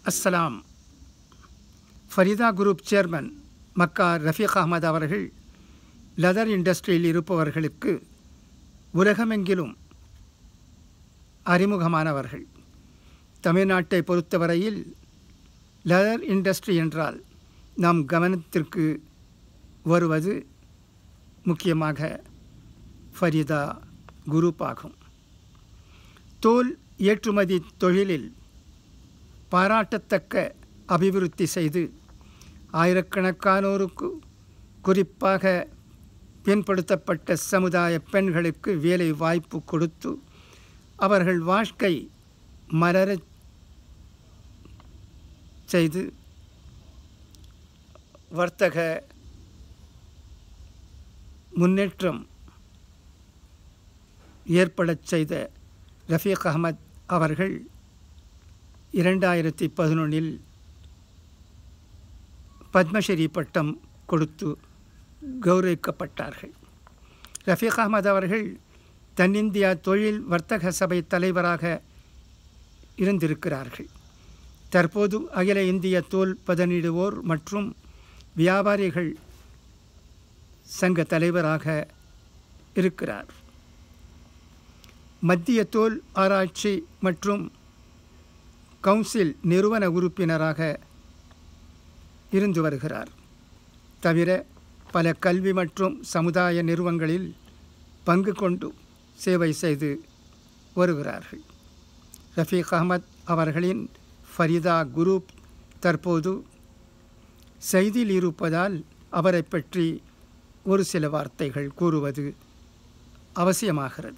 அஸ்ஸலாம் Farida group chairman Mecca Rafeeq Ahmed அவர்கள் leather இண்டஸ்ட்ரியில் இருப்பவர்களுக்கு உலகமெங்கிலும் அறிமுகமானவர்கள் தமிழ்நாட்டை பொறுத்தவரையில் லெதர் இண்டஸ்ட்ரி என்றால் நம் கவனத்திற்கு வருவது முக்கியமாக ஃபரிதா குரூப் ஆகும் தோல் ஏற்றுமதி தொழிலில் பாராட்டத்தக்க அபிவிருத்தி செய்து ஆயிரக்கணக்கானோருக்கு குறிப்பாக பின்படுத்தப்பட்ட சமுதாய பெண்களுக்கு வேலை வாய்ப்பு கொடுத்து அவர்கள் வாழ்க்கை மலரச் செய்து வர்த்தக முன்னேற்றம் ஏற்படச் செய்த ரஃபீக் அகமத் அவர்கள் இரண்டாயிரத்தி பதினொன்றில் பத்மஸ்ரீ பட்டம் கொடுத்து கௌரவிக்கப்பட்டார்கள் ரஃபீக் அகமது அவர்கள் தென்னிந்தியா தொழில் வர்த்தக சபை தலைவராக இருந்திருக்கிறார்கள் தற்போது அகில இந்திய தோல் பதனிடுவோர் மற்றும் வியாபாரிகள் சங்க தலைவராக இருக்கிறார் மத்திய தோல் ஆராய்ச்சி மற்றும் கவுன்சில் நிறுவன உறுப்பினராக இருந்து வருகிறார் தவிர பல கல்வி மற்றும் சமுதாய நிறுவனங்களில் பங்கு கொண்டு சேவை செய்து வருகிறார்கள் ரஃபீக் அகமத் அவர்களின் ஃபரிதா குரூப் தற்போது செய்தியில் இருப்பதால் அவரை பற்றி ஒரு சில வார்த்தைகள் கூறுவது அவசியமாகிறது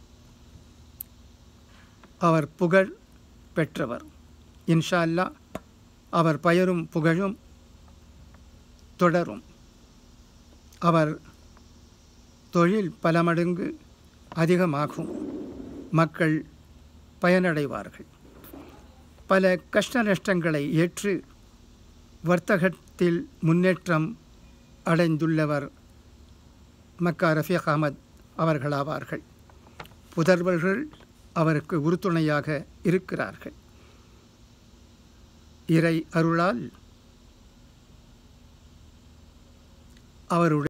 அவர் புகழ் பெற்றவர் இன்ஷா அல்லா அவர் பெயரும் புகழும் தொடரும் அவர் தொழில் பல மடங்கு அதிகமாகும் மக்கள் பயனடைவார்கள் பல கஷ்ட நஷ்டங்களை ஏற்று வர்த்தகத்தில் முன்னேற்றம் அடைந்துள்ளவர் மக்கா ரஃபீக் அகமத் அவர்களாவார்கள் புதர்வர்கள் அவருக்கு உறுதுணையாக இருக்கிறார்கள் இறை அருளால் அவருடைய